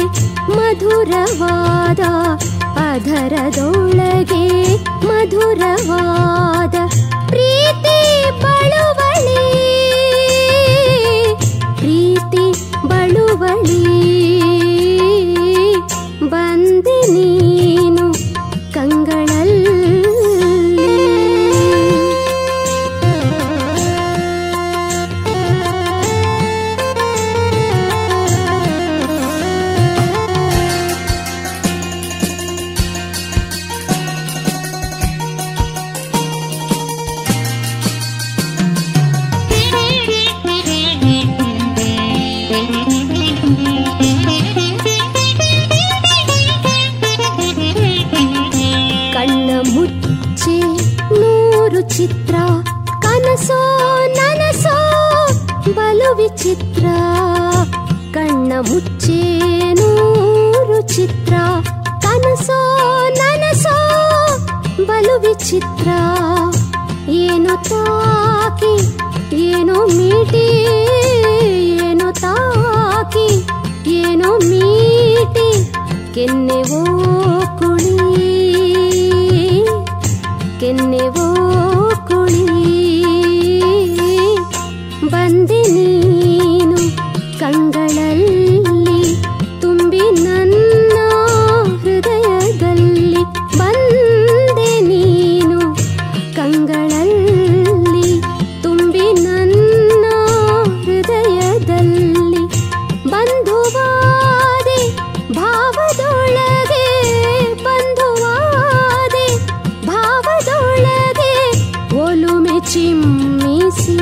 ಮಧುರವಾದ ಅಧರದೊಳಗೆ ಮಧುರವಾದ ಪ್ರೀತಿ ಬಳುವಳಿ ಪ್ರೀತಿ ಬಳುವಳಿ ಬಂದೆ ನೀನು ಕಂಗಳಲ್ಲಿ ಕಣ್ಣ ಮುಚ್ಚಿ ನೂರು ಚಿತ್ರ ಕನಸೋ ನನಸೋ ಬಲು ವಿಚಿತ್ರ ಕಣ್ಣ ಮುಚ್ಚಿ ನೂರು ಚಿತ್ರ ಕನಸೋ ನನಸೋ ಬಲು ವಿಚಿತ್ರ ಏನು ತಾಕಿ ಏನೋ ಮೀಟಿ ಏನೋ ತಾಕಿ ಏನೋ ಮೀಟಿ ಕೆನ್ನೆವೋ ಕುಳಿ ಕೆನ್ನೆವೋ ಕುಳಿ ಬಂದೆ ನೀನು ಕಂಗಳಲ್ಲಿ ತುಂಬಿ ನನ್ನ ಹೃದಯದಲ್ಲಿ ಬಂದೆ ನೀನು ಕಂಗಳಲ್ಲಿ ತುಂಬಿ ನನ್ನ ಹೃದಯದಲ್ಲಿ ಬಂಧುವಾದೆ ಭಾವದೊಳಗೆ ಬಂಧುವಾದೆ ಭಾವದೊಳಗೆ ಒಲುಮೆ ಚಿಮ್ಮಿಸಿ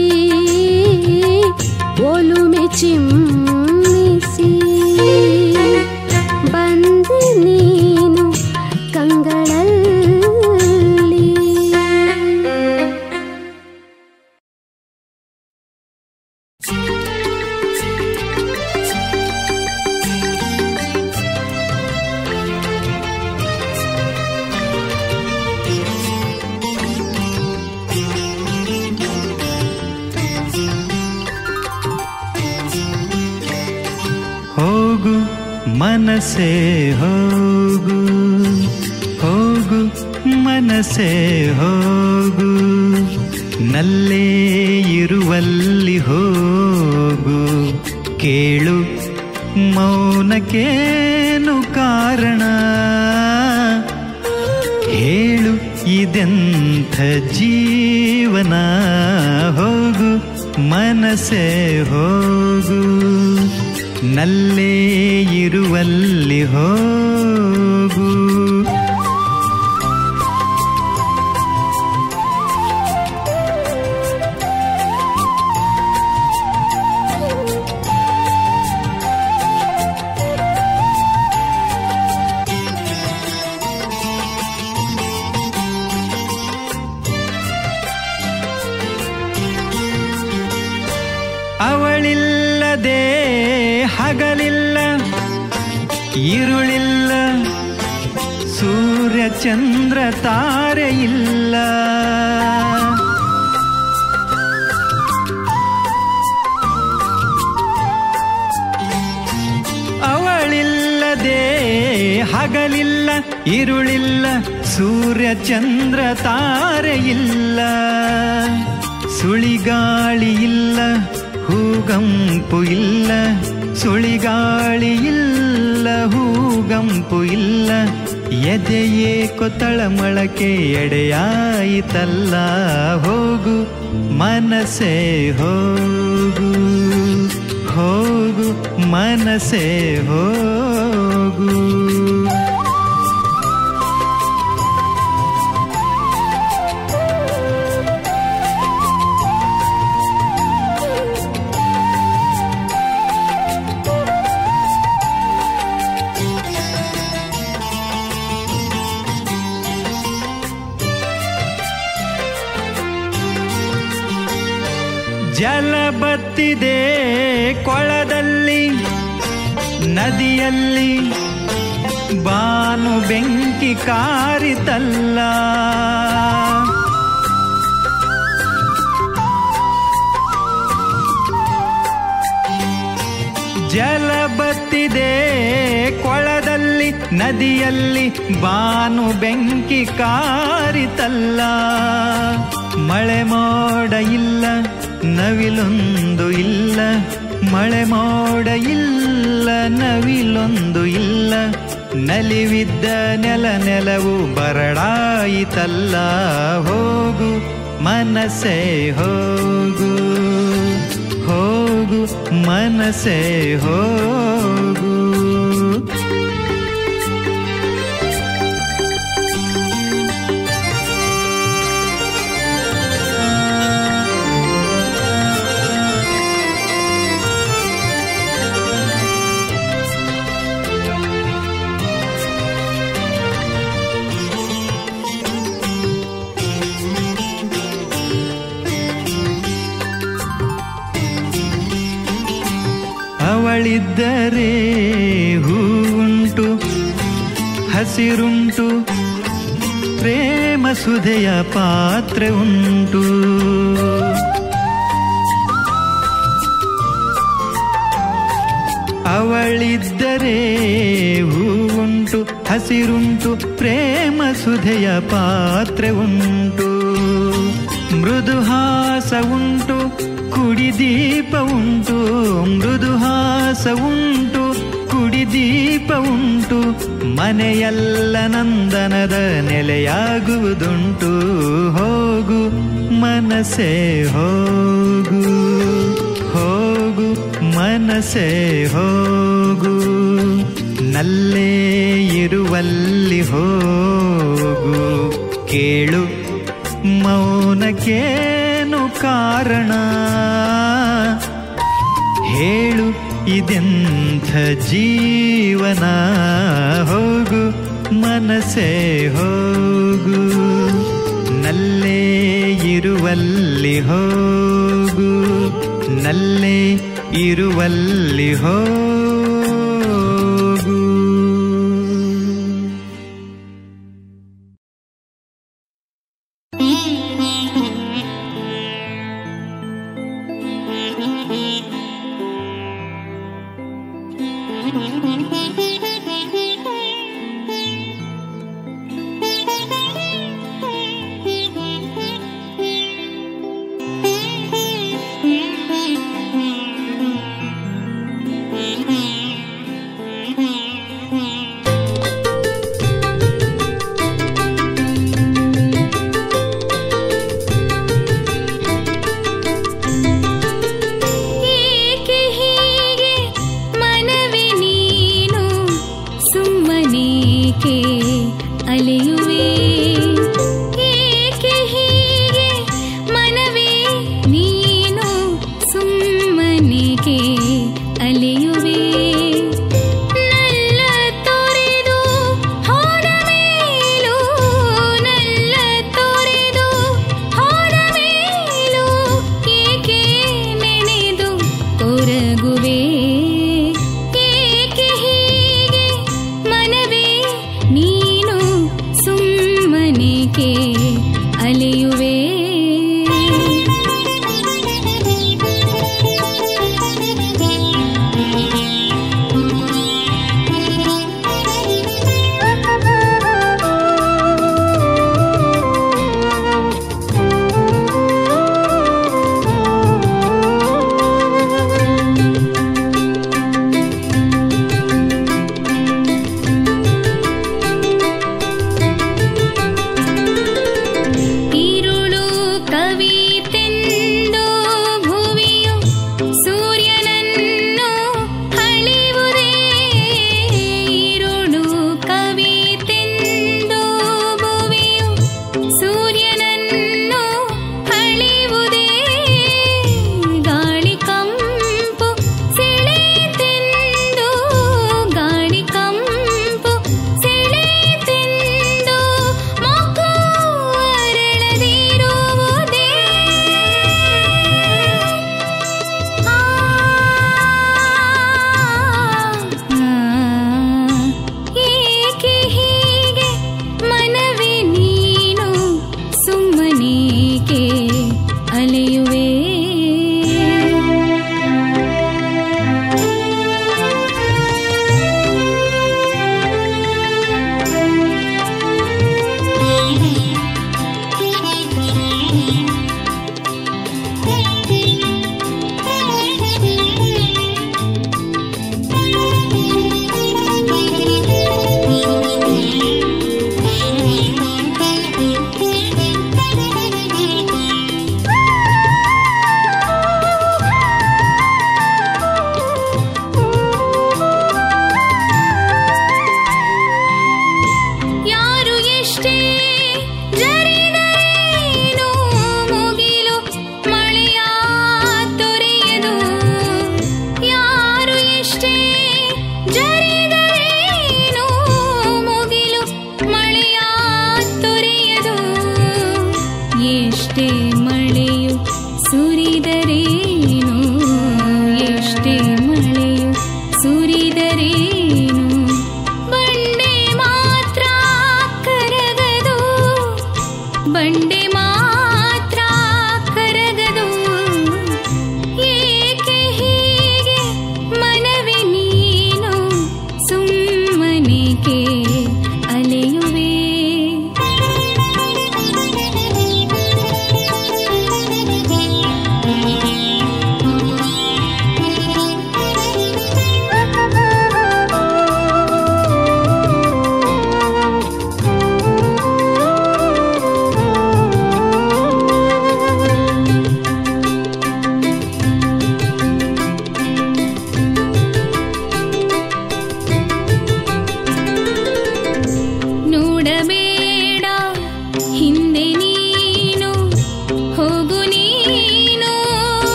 ಒಲುಮೆ ಚಿಮ್ಮಿಸಿ ಬಂದೆ ನೀನು ಕಂಗಳಲ್ಲಿ ಹೋಗು ಮನಸೆ ಹೋಗು ಹೋಗು ಮನಸೆ ಹೋಗು ನಲ್ಲೇ ಇರುವಲ್ಲಿ ಹೋಗು ಕೇಳು ಮೌನಕ್ಕೇನು ಕಾರಣ ಹೇಳು ಇದೆಂಥ ಜೀವನ ಹೋಗು ಮನಸೆ ಹೋಗು ನಲ್ಲೇ ಇರುವಲ್ಲಿ ಹೋಗು ಅವಳಿಲ್ಲದೆ ಹಗಲಿಲ್ಲ ഇരുളില്ല ಸೂರ್ಯ ಚಂದ್ರ ತಾರೆ ಇಲ್ಲ ಅವಳಿಲ್ಲದೆ ಹಗಲಿಲ್ಲ ഇരുಳಿಲ್ಲ ಸೂರ್ಯ ಚಂದ್ರ ತಾರೆ ಇಲ್ಲ ಸುಳಿಗಾಳಿ ಇಲ್ಲ ಹೂಗಂಪು ಇಲ್ಲ ಸುಳಿಗಾಳಿ ಇಲ್ಲ ಹೂಗಂಪು ಇಲ್ಲ ಎದೆಯೇ ಕೊತ್ತಳ ಮೊಳಕೆ ಎಡೆಯಾಯಿತಲ್ಲ ಹೋಗು ಮನಸೆ ಹೋಗು ಹೋಗು ಮನಸೆ ಹೋಗು ಜಲ ಬತ್ತಿದೆ ಕೊಳದಲ್ಲಿ ನದಿಯಲ್ಲಿ ಬಾನು ಬೆಂಕಿ ಕಾರಿತಲ್ಲ ಜಲ ಬತ್ತಿದೆ ನದಿಯಲ್ಲಿ ಬಾನು ಬೆಂಕಿ ಕಾರಿತಲ್ಲ ಮಳೆ ಮೋಡ ಇಲ್ಲ ನವಿಲೊಂದು ಇಲ್ಲ ಮಳೆ ಮೋಡ ಇಲ್ಲ ನವಿಲೊಂದು ಇಲ್ಲ ನಲಿವಿದ್ದ ನೆಲ ನೆಲವು ಬರಡಾಯಿತಲ್ಲ ಹೋಗು ಮನಸ್ಸೇ ಹೋಗು ಹೋಗು ಮನಸ್ಸೇ ಹೋಗು ಅವಳಿದ್ದರೆ ಹೂವುಂಟು ಹಸಿರುಂಟು ಪ್ರೇಮ ಸುಧೆಯ ಪಾತ್ರೆ ಉಂಟು ಅವಳಿದ್ದರೆ ಹೂವುಂಟು ಹಸಿರುಂಟು ಪ್ರೇಮ ಸುಧೆಯ ಪಾತ್ರೆ ಉಂಟು ಮೃದುಹಾಸ ಉಂಟು ಕುಡಿದೀಪ ಉಂಟು ಮೃದುಹಾಸ ಉಂಟು ಕುಡಿದೀಪ ಉಂಟು ಮನೆಯಲ್ಲ ನಂದನದ ನೆಲೆಯಾಗುವುದುಂಟು ಹೋಗು ಮನಸ್ಸೇ ಹೋಗು ಹೋಗು ಮನಸ್ಸೇ ಹೋಗು ನಲ್ಲೇ ಇರುವಲ್ಲಿ ಹೋಗು ಕೇಳು ಮೌನಕ್ಕೇನು ಕಾರಣ ಹೇಳು ಇದೆಂಥ ಜೀವನ ಹೋಗು ಮನಸ್ಸೇ ಹೋಗು ನಲ್ಲೇ ಇರುವಲ್ಲಿ ಹೋಗು ನಲ್ಲೇ ಇರುವಲ್ಲಿ ಹೋಗು ಏಕೆ ಹೀಗೆ ಮನವೇ ನೀನು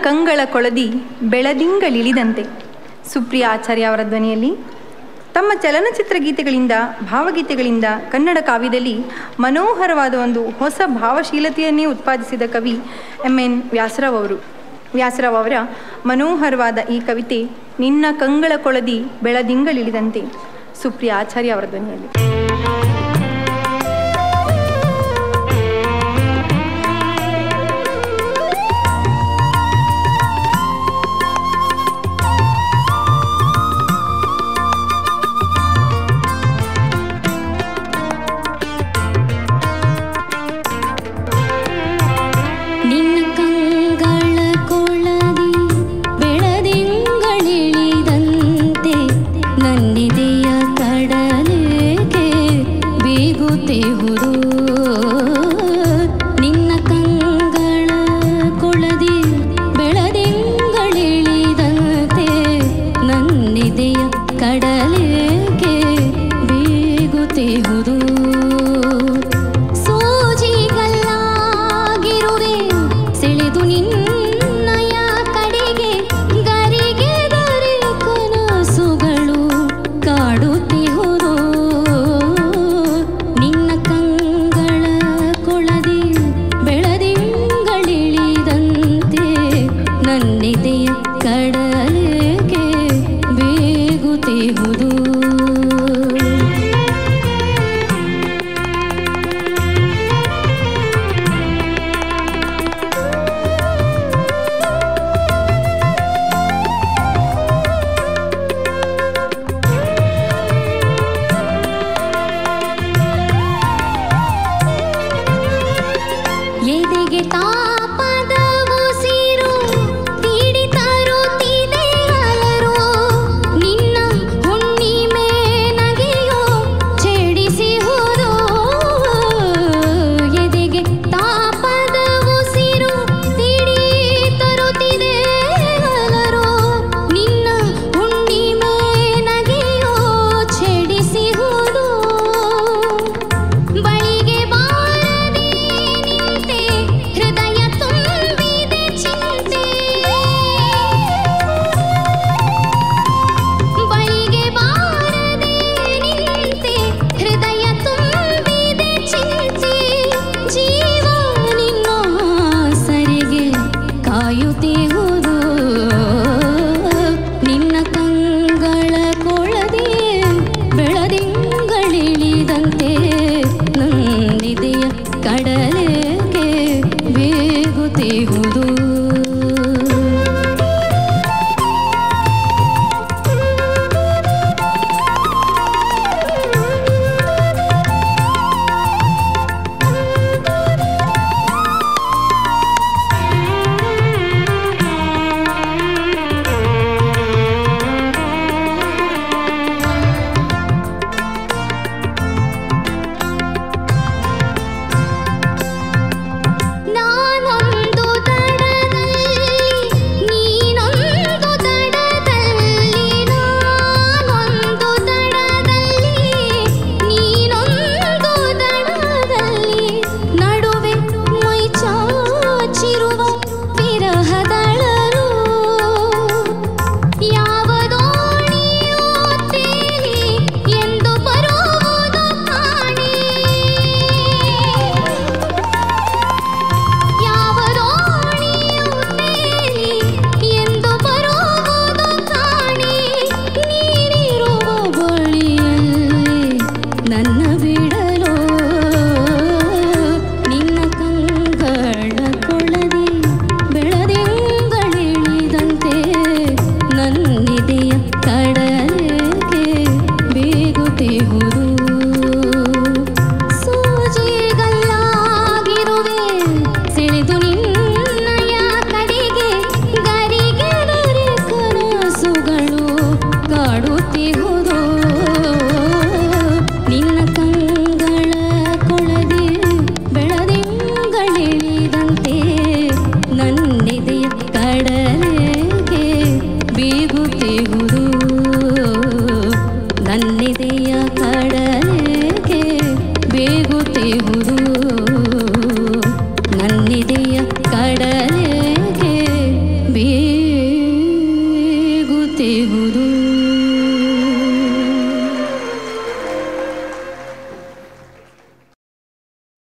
ಕಂಗಳ ಕೊಳದಿ ಬೆಳದಿಂಗಳಿಳಿದಂತೆ ಸುಪ್ರಿಯ ಆಚಾರ್ಯ ಅವರ ಧ್ವನಿಯಲ್ಲಿ ತಮ್ಮ ಚಲನಚಿತ್ರ ಗೀತೆಗಳಿಂದ ಭಾವಗೀತೆಗಳಿಂದ ಕನ್ನಡ ಕಾವ್ಯದಲ್ಲಿ ಮನೋಹರವಾದ ಒಂದು ಹೊಸ ಭಾವಶೀಲತೆಯನ್ನೇ ಉತ್ಪಾದಿಸಿದ ಕವಿ ಎಮ್ ಎನ್ ವ್ಯಾಸರಾವ್ ಅವರು ವ್ಯಾಸರಾವ್ ಅವರ ಮನೋಹರವಾದ ಈ ಕವಿತೆ ನಿನ್ನ ಕಂಗಳ ಕೊಳದಿ ಬೆಳದಿಂಗಳಿಳಿದಂತೆ ಸುಪ್ರಿಯ ಆಚಾರ್ಯ ಅವರ ಧ್ವನಿಯಲ್ಲಿ ನಿನ್ನ ಕಂಗಳ ಕೊಳದಿ ಬೆಳದಿಂಗಳಿಳಿದಂತೆ ನನ್ನಿದೆಯ ಕಡಲಿಗೆ ಬೀಗುತ್ತಿಹುದು ನಿನ್ನ ಕಂಗಳ ಕೊಳದಿ ಬೆಳದಿಂಗಳಿಳಿದಂತೆ ನನ್ನಿದೆಯ ಕಡಲಿಗೆ ಬೀಗುತ್ತಿಹುದು ಸೋಜಿಗಲ್ಲಾಗಿರುವೆ ಸೆಳೆದು ನಿನ್ನಯ ಕಡೆಗೆ ಗರಿಗೆ ಗರಿ ಕನಸುಗಳು ಕಾಡುತ್ತಿಹುದು ನಿನ್ನ ಕಂಗಳ ಕೊಳದಿ ಬೆಳದಿಂಗಳಿಳಿದಂತೆ ನನ್ನಿದೆಯ ಕಡಲಿಗೆ ಬೇಗುತ್ತಿಹುದು ಎದೆಗೆ ತಾಪದ ಉಸಿರು ತೀಡಿ ತರುತ್ತಿದೆ ಅಲರು ನಿನ್ನ ಹುಣ್ಣಿಮೆ ನಗೆಯೋ ಚೆಡಿಸಿಹುದು ಎದೆಗೆ ತಾಪದ ಉಸಿರು ತೀಡಿ ತರುತ್ತಿದೆ ಅಲರು ನಿನ್ನ ಹುಣ್ಣಿಮೆ ನಗೆಯೋ ಚೆಡಿಸಿಹುದು ಬಳಿಗೆ ಬಾರದೆ ನಿಂತೆ ಹೃದಯ ತುಂಬಿದೆ ಚಿಂತೆ ಬಳಿಗೆ ಬಾರದೆ ನಿಂತೆ ಹೃದಯ ತುಂಬಿದೆ ಚಿಂತೆ ಜೀವ ನಿನ್ನ ಸರಿಗೆ ಕಾಯುತ್ತಿಹುದು ನಿನ್ನ ಕಂಗಳ ಕೊಳದೆ ಬೆಳದಿಂಗಳಿಳಿದಂತೆ ನಂದಿದೆಯ ಕಡಲಿಗೆ ಬೇಗುತ್ತಿಹುದು ನಾನೊಂದು ದಡದಲ್ಲಿ ನೀನೊಂದು ದಡದಲ್ಲಿ ನಾನೊಂದು ದಡದಲ್ಲಿ ನೀನೊಂದು ದಡದಲ್ಲಿ ನಡುವೆ ಮೈ ಚಾಚಿರುವ ವಿರಹದಳಲು ಯಾವ ದೋಣಿಯೋ ತೇಲಿ ಎಂದು ಬರುವುದು ಕಾಣೆ ಯಾವ ದೋಣಿಯು ತೇಲಿ ಎಂದು ಬರುವುದು ಕಾಣೆ ನೀರಿರುವ ಬಳಿಯಲ್ಲಿ ನನ್ನ ಬಿಡಲು ನಿನ್ನ ಕಂಗಳ ಕೊಳದಿ ಬೆಳದಿಂಗಳಿಳಿದಂತೆ ನನ್ನಿದೆಯ ಕಡಲಿಗೆ ಬೇಗುತ್ತಿಹುದು ಸೂಜಿಗಲ್ಲಾಗಿರುವೆ ಸೆಳೆದು ನಿನ್ನಯ ಕಡೆಗೆ ಗರಿಗೆ ಗರಿ ಕನಸುಗಳು ಕಾಡುತ್ತಿಹುದು ನಿನ್ನ ಕಂಗಳ ಕೊಳದಿ ಬೆಳದಿಂಗಳಿಳಿದಂತೆ ನನ್ನಿದೆಯ ಕಡಲಿಗೆ ಬೀಗುತ್ತಿಹುದು ನನ್ನಿದೆಯ ಕಡಲಿಗೆ ಬೇಗುತ್ತಿಹುದು ನನ್ನಿದೆಯ ಕಡಲಿಗೆ ಬೀ ಬೇಗುತ್ತಿಹುದು